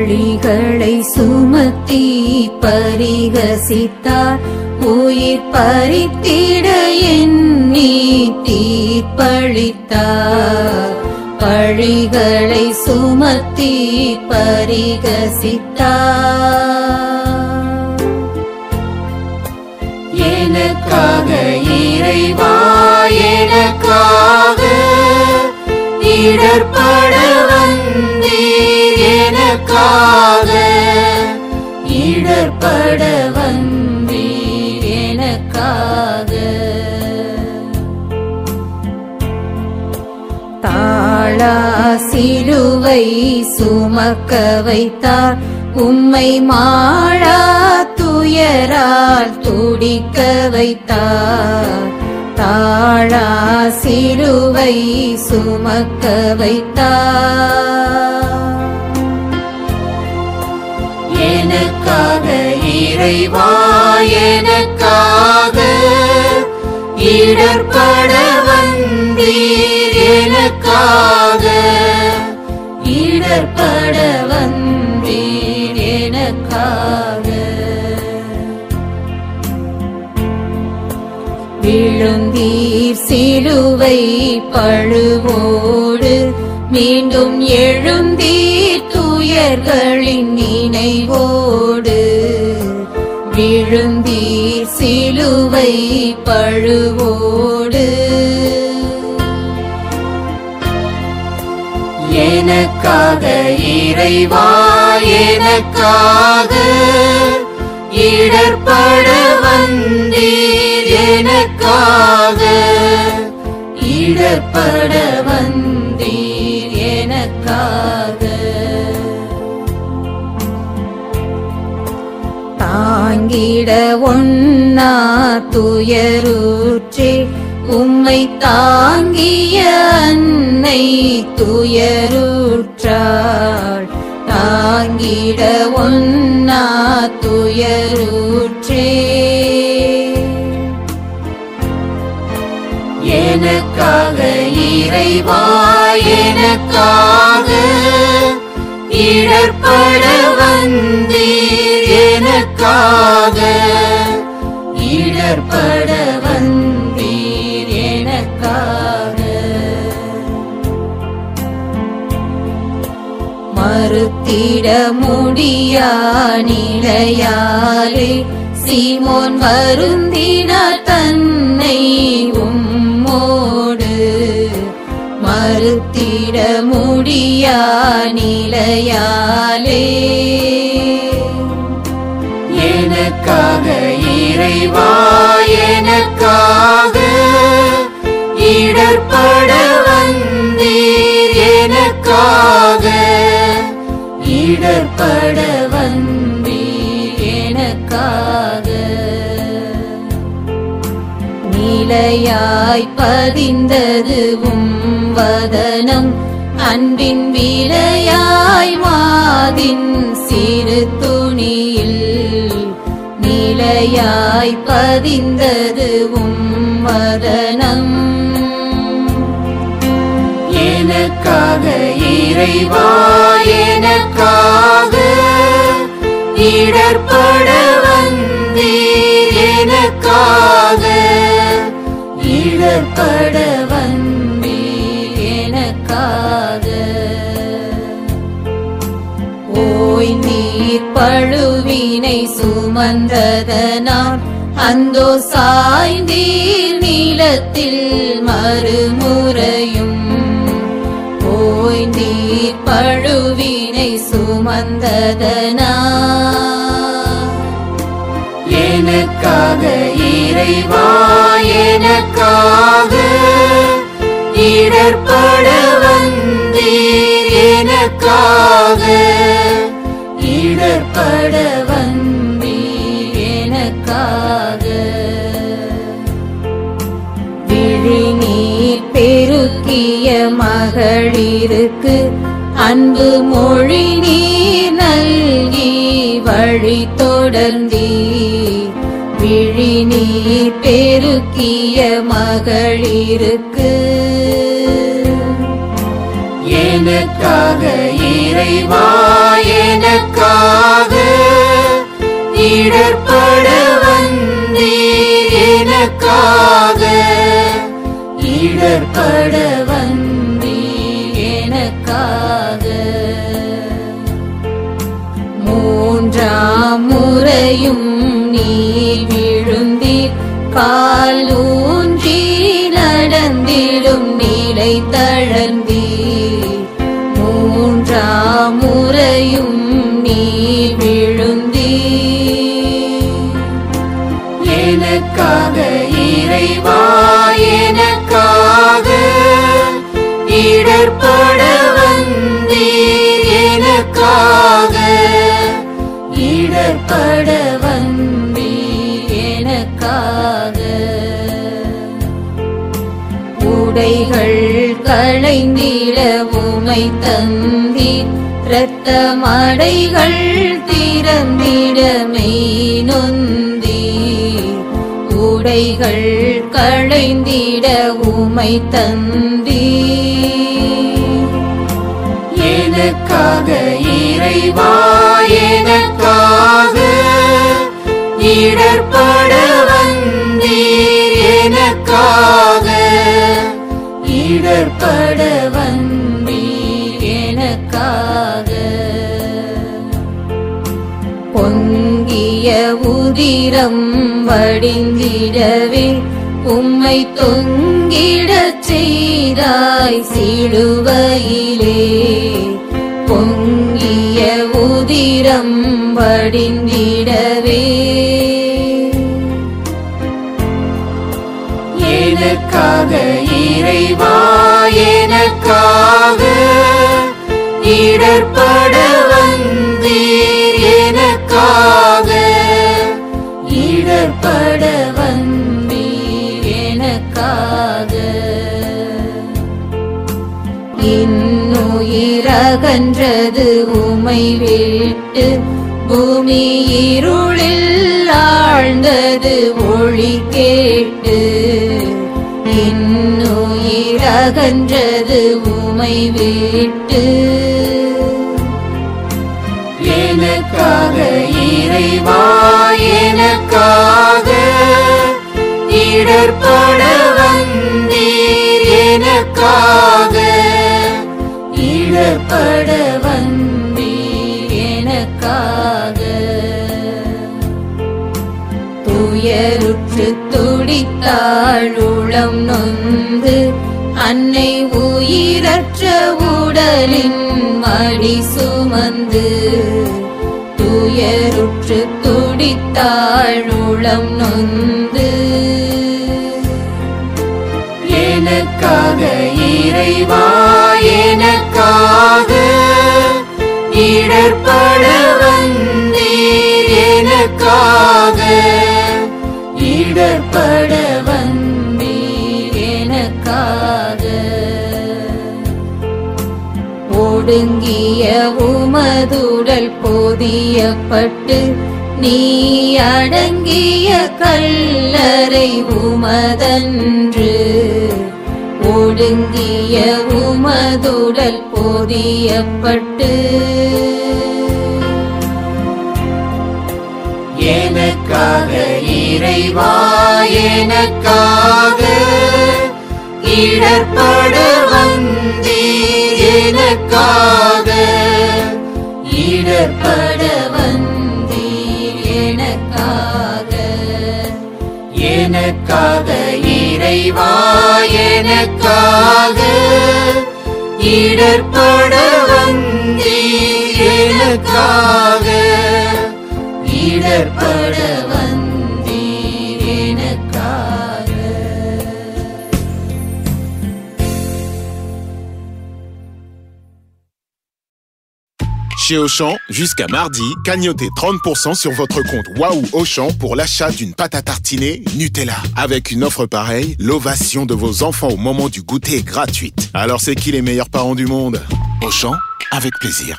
பழிகளை சுமத்தி பரிகசித்தார் உயிர் பறித்திட எண்ணி தீர்ப்பளித்தார் பழிகளை சுமத்தி பரிகசித்தார் எனக்காக இறைவா எனக்காக இடர்பட வந்தீர் எனக்காக இடர்பட வந்தீர் எனக்காக தாழா சிலுவை சுமக்க வைத்தார் உம்மை மாழா துயரால் துடிக்க வைத்தார் தாழா சிலுவை சுமக்க வைத்தார் எனக்காக இறைவா எனக்காக இடர்பட வந்தீர் எனக்காக இடர்பட வந்தீர் எனக்காக விழுந்தீர் சிலுவை பழுவோடு மீண்டும் எழுந்தீர் துயர்களின் நினைவோடு விழுந்தீர் சிலுவை பழுவோடு எனக்காக இறைவா எனக்காக இடர்பட வந்தீர் எனக்காக இடர்பட வந்தீர் எனக்காக தாங்கிட ஒன்னா துயருற்றே உம்மை தாங்கிய அன்னை துயருற்றாள் தாங்கிட ஒன்னா துயருற்றே எனக்காக இறைவா எனக்காக இடர்பட வந்தீர் எனக்காக இடர்பட வந்தீர் எனக்காக மறுத்திட முடியா நிலையாலே சீமோன் வருந்தினார் தன்னை உம்மோடு மறுத்திட முடியா நிலையாலே எனக்காக இறைவா எனக்காக இடர்பட வந்தீர் எனக்காக இடர்பட வந்தீர் எனக்காக நிலையாய் பதிந்ததுவும் வதனம் அன்பின் விலையாய் மாதின் சிறு துணியில் நிலையாய் பதிந்ததுவும் வதனம் எனக்காக இறைவா எனக்காக இடர்பட வந்தீர் எனக்காக இடர்பட வந்தீர் எனக்காக ஓய் நீர் பழுவினை சுமந்ததனால் அந்தோ சாய்ந்தீர் நீளத்தில் மறுமுறையும் ஓய் நீர் பழுவினை சுமந்ததனால் எனக்காக இறைவா எனக்காக இடர்பட வந்தீர் எனக்காக இடர்பட வந்தீர் எனக்காக விழிநீர் பெருக்கிய மகளிருக்கு அன்பு மொழி நீர் நல்கி வழி தொடர்ந்தீர் விழிநீர் பெருக்கிய மகளிருக்கு எனக்காக இறைவா எனக்காக இடர்பட வந்தீர் எனக்காக இடர்பட வந்தீர் எனக்காக மூன்றாம் முறையும் நீர் விழுந்தீர் கால் ஊன்றி நடந்திடும் நிலை தழந்தீர் மூன்றாம் முறையும் நீர் விழுந்தீர் எனக்காக இறைவா எனக்காக இடர்பட வந்தீர் எனக்காக இடர்பட வந்தீர் எனக்காக உடைகள் களைந்திட உமை தந்தீர் இரத்த மடைகள் திறந்திட மெய் நொந்தீர் உடைகள் களைந்திட உமை தந்தீர் எனக்காக இறைவா எனக்காக இடர்பட வந்தீர் எனக்காக இடர்பட வந்தீர் எனக்காக பொங்கிய உதிரம் வடிந்திடவே உம்மை தொங்கிடச் செய்தாய் சிலுவையிலே பொங்கிய உதிரம் வடிந்திடவே எனக்காக இறைவா எனக்காக இடர்பட வந்தீர் எனக்காக இடர்பட வந்தீர் எனக்காக இன்னுயிரகன்றது உமை விட்டு பூமி இருளில் ஆழ்ந்தது ஒளி கேட்டு இன்னுயிரகன்றது உமை விட்டு எனக்காக இறைவா எனக்காக இடர்பட வந்தீர் எனக்காக இடர்பட வந்தீர் எனக்காக துயருற்று துடித்தாள் உளம் நொந்து அன்னை உயிரற்ற உடலின் மடி சுமந்து துயருற்று துடித்தாள் உளம் நொந்து எனக்காக இறைவா எனக்காக இடர்பட வந்தீர் எனக்காக இடர்பட வந்தீர் எனக்காக ஒடுங்கிய உமதுடல் பொதியப்பட்டு நீ அடங்கிய கல்லறை உமதன்று ஒடுங்கிய உமதுடல் பொதியப்பட்டு எனக்காக இறைவா எனக்காக இடர்பட வந்தீர் எனக்காக இடர்பட வந்தீர் எனக்காக எனக்காக இறைவா எனக்காக இடர்பட வந்தீர் எனக்காக இடர்பட வந்தீர் எனக்காக Chez Auchan, jusqu'à mardi, cagnotez 30% sur votre compte Waouh Auchan pour l'achat d'une pâte à tartiner Nutella. Avec une offre pareille, l'ovation de vos enfants au moment du goûter est gratuite. Alors c'est qui les meilleurs parents du monde Auchan, avec plaisir.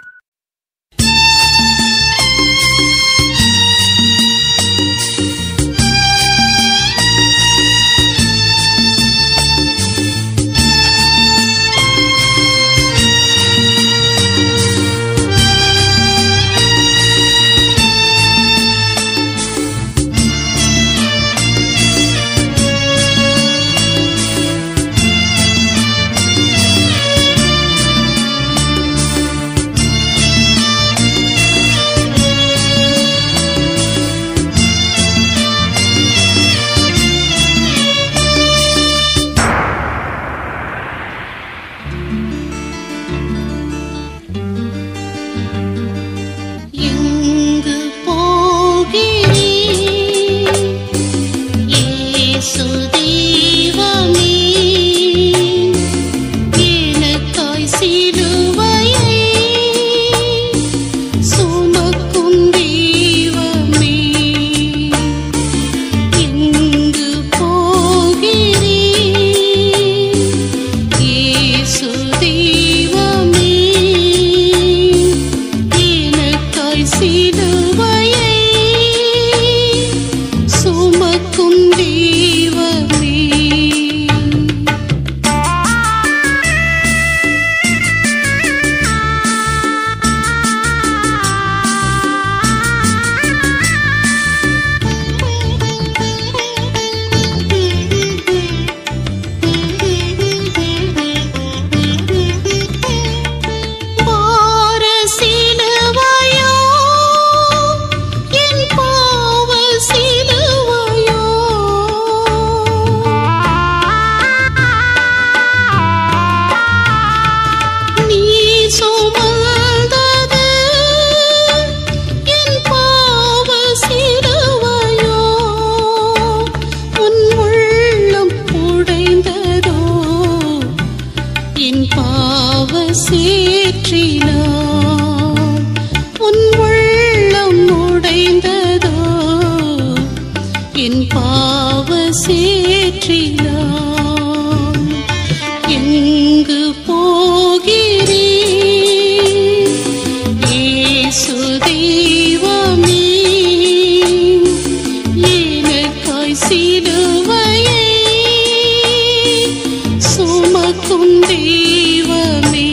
சுமக்கும் தெய்வமே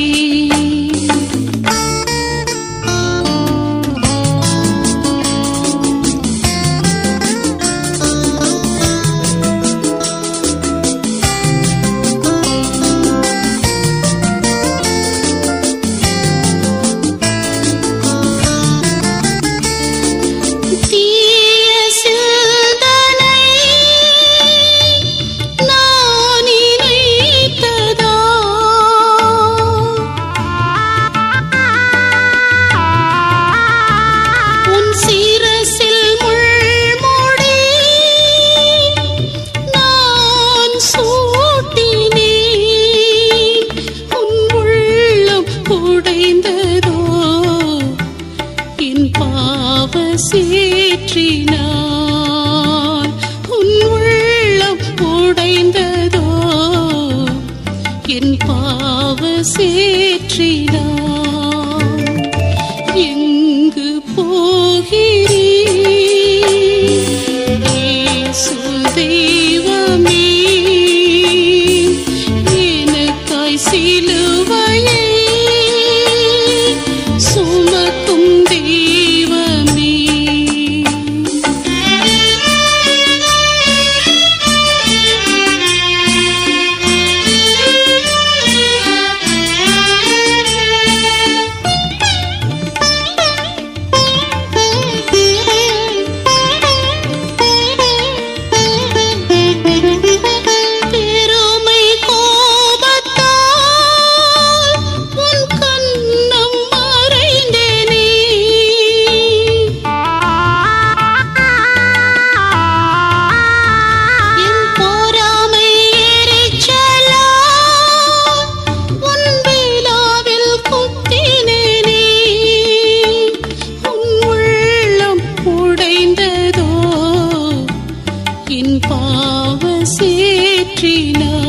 தீய சிந்தனை நான் நினைத்ததா உன் சிரசில் முள்முடி நான் சூட்டினேன் உன் உள்ளம் உடைந்ததோ என் பாவ சேற்றினான் உன் உள்ளம் உடைந்ததோ என் பாவ சேற்றினான் எங்கு போகிறீர் இயேசு தெய்வமே எனக்காய் சிலுவையை சுமக்கும் தெய்வமே பெருமை கோபத்தால் உன் கண்ணம் மறைந்தேனே என் பொறாமை எரிச்சலால் உன் விழாவில் குத்தினேனே உன் உள்ளம் உடைந்ததோ என் பாவ சேற்றினார்